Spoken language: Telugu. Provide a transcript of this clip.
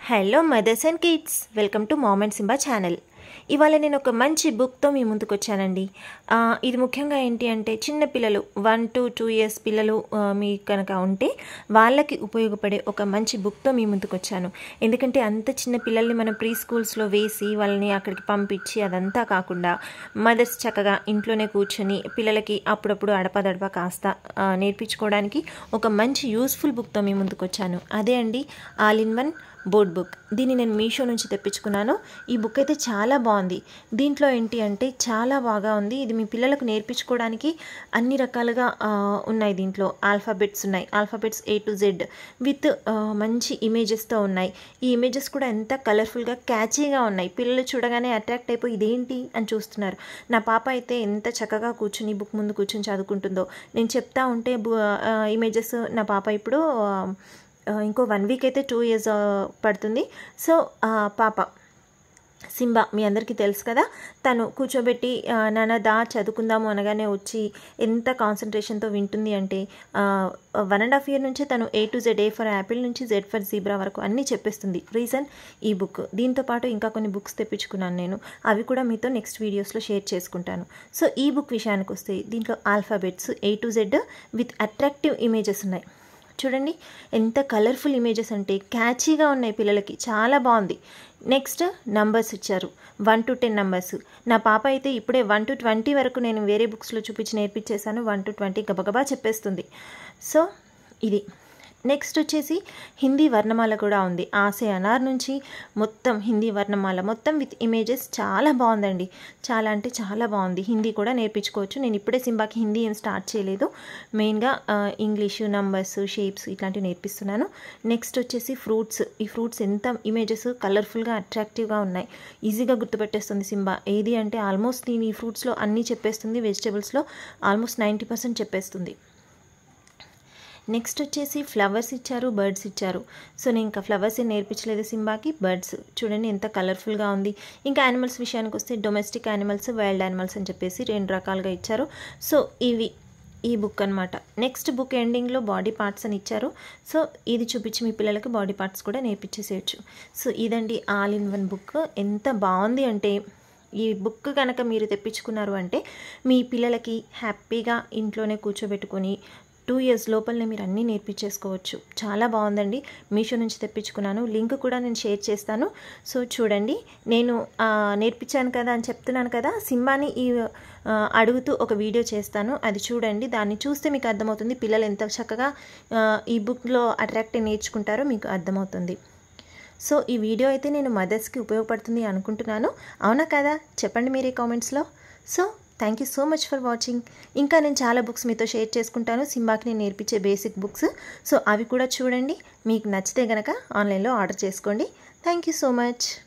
hello mothers and kids welcome to mom and Simba channel ఇవాళ నేను ఒక మంచి బుక్తో మీ ముందుకు వచ్చానండి ఆ, ఇది ముఖ్యంగా ఏంటి అంటే చిన్న పిల్లలు వన్ టు టూ ఇయర్స్ పిల్లలు ఆ, మీ కనుక ఉంటే వాళ్ళకి ఉపయోగపడే ఒక మంచి బుక్తో మీ ముందుకు వచ్చాను ఎందుకంటే అంత చిన్న పిల్లల్ని మనం ప్రీ స్కూల్స్లో వేసి వాళ్ళని అక్కడికి పంపించి అదంతా కాకుండా మదర్స్ చక్కగా ఇంట్లోనే కూర్చొని పిల్లలకి అప్పుడప్పుడు అడపదడప కాస్త ఆ, నేర్పించుకోవడానికి ఒక మంచి యూస్ఫుల్ బుక్తో మీ ముందుకు వచ్చాను అదే అండి all in one board book దీన్ని నేను మీషో నుంచి తెప్పించుకున్నాను ఈ బుక్ అయితే చాలా బాగుంది దీంట్లో ఏంటి అంటే చాలా బాగా ఉంది ఇది మీ పిల్లలకు నేర్పించుకోవడానికి అన్ని రకాలుగా ఆ, ఉన్నాయి దీంట్లో ఆల్ఫాబెట్స్ ఉన్నాయి alphabets A to Z with మంచి ఇమేజెస్తో ఉన్నాయి ఈ ఇమేజెస్ కూడా ఎంత కలర్ఫుల్గా క్యాచీగా ఉన్నాయి పిల్లలు చూడగానే అట్రాక్ట్ అయిపోయి ఇదేంటి అని చూస్తున్నారు నా పాప అయితే ఎంత చక్కగా కూర్చుని బుక్ ముందు కూర్చుని చదువుకుంటుందో నేను చెప్తా ఉంటే ఇమేజెస్ నా పాప ఇప్పుడు ఆ, ఆ, ఇంకో వన్ వీక్ అయితే టూ ఇయర్స్ పడుతుంది సో ఆ, పాప సింబా మీ అందరికీ తెలుసు కదా తను కూర్చోబెట్టి ఆ, నాన్న దా చదువుకుందాము అనగానే వచ్చి ఎంత కాన్సన్ట్రేషన్తో వింటుంది అంటే వన్ అండ్ హాఫ్ ఇయర్ నుంచే తను A to Z A for apple నుంచి జెడ్ ఫర్ జీబ్రా వరకు అన్నీ చెప్పేస్తుంది రీజన్ ఈ బుక్ దీంతో పాటు ఇంకా కొన్ని బుక్స్ తెప్పించుకున్నాను నేను అవి కూడా మీతో నెక్స్ట్ వీడియోస్లో షేర్ చేసుకుంటాను సో ఈ బుక్ విషయానికి వస్తే దీంట్లో alphabets A to Z with attractive images ఉన్నాయి చూడండి ఎంత కలర్ఫుల్ ఇమేజెస్ అంటే క్యాచీగా ఉన్నాయి పిల్లలకి చాలా బాగుంది నెక్స్ట్ నంబర్స్ ఇచ్చారు వన్ టు టెన్ నంబర్స్ నా పాప అయితే ఇప్పుడే వన్ టు ట్వంటీ వరకు నేను వేరే బుక్స్లో చూపించి నేర్పించేశాను వన్ టు ట్వంటీ గబగబా చెప్పేస్తుంది సో ఇది నెక్స్ట్ వచ్చేసి హిందీ వర్ణమాల కూడా ఉంది ఆసే అనార్ నుంచి మొత్తం హిందీ వర్ణమాల మొత్తం విత్ ఇమేజెస్ చాలా బాగుందండి చాలా అంటే చాలా బాగుంది హిందీ కూడా నేర్పించుకోవచ్చు నేను ఇప్పుడే సింబాకి హిందీ ఏం స్టార్ట్ చేయలేదు మెయిన్గా ఇంగ్లీషు నంబర్స్ షేప్స్ ఇట్లాంటివి నేర్పిస్తున్నాను నెక్స్ట్ వచ్చేసి ఫ్రూట్స్ ఈ ఫ్రూట్స్ ఎంత ఇమేజెస్ కలర్ఫుల్గా అట్రాక్టివ్గా ఉన్నాయి ఈజీగా గుర్తుపెట్టేస్తుంది సింబా ఏది అంటే ఆల్మోస్ట్ నేను ఈ ఫ్రూట్స్లో అన్నీ చెప్పేస్తుంది వెజిటేబుల్స్లో ఆల్మోస్ట్ నైంటీ పర్సెంట్ చెప్పేస్తుంది నెక్స్ట్ వచ్చేసి ఫ్లవర్స్ ఇచ్చారు బర్డ్స్ ఇచ్చారు సో నేను ఇంకా ఫ్లవర్స్ ఏం నేర్పించలేదు సింబాకి బర్డ్స్ చూడండి ఎంత కలర్ఫుల్గా ఉంది ఇంకా యానిమల్స్ విషయానికి వస్తే డొమెస్టిక్ యానిమల్స్ వైల్డ్ యానిమల్స్ అని చెప్పేసి రెండు రకాలుగా ఇచ్చారు సో ఇవి ఈ బుక్ అనమాట నెక్స్ట్ బుక్ ఎండింగ్లో బాడీ పార్ట్స్ అని ఇచ్చారు సో ఇది చూపించి మీ పిల్లలకి బాడీ పార్ట్స్ కూడా నేర్పించేసేయచ్చు సో ఇదండి ఆల్ ఇన్ వన్ బుక్ ఎంత బాగుంది అంటే ఈ బుక్ కనుక మీరు తెప్పించుకున్నారు అంటే మీ పిల్లలకి హ్యాపీగా ఇంట్లోనే కూర్చోబెట్టుకొని టూ ఇయర్స్ లోపలనే మీరు అన్నీ నేర్పించేసుకోవచ్చు చాలా బాగుందండి మీషో నుంచి తెప్పించుకున్నాను లింక్ కూడా నేను షేర్ చేస్తాను సో చూడండి నేను ఆ, నేర్పించాను కదా అని చెప్తున్నాను కదా సింబాని ఈ ఆ, అడుగుతూ ఒక వీడియో చేస్తాను అది చూడండి దాన్ని చూస్తే మీకు అర్థమవుతుంది పిల్లలు ఎంత చక్కగా ఆ, ఈ బుక్లో అట్రాక్ట్ నేర్చుకుంటారో మీకు అర్థమవుతుంది సో ఈ వీడియో అయితే నేను మదర్స్కి ఉపయోగపడుతుంది అనుకుంటున్నాను అవునా కదా చెప్పండి మీరే కామెంట్స్లో so thank you so much for watching ఇంకా నేను చాలా బుక్స్ మీతో షేర్ చేసుకుంటాను సింబాకి నేను నేర్పించే బేసిక్ బుక్స్ సో అవి కూడా చూడండి మీకు నచ్చితే గనక ఆన్లైన్లో ఆర్డర్ చేసుకోండి థ్యాంక్ యూ సో మచ్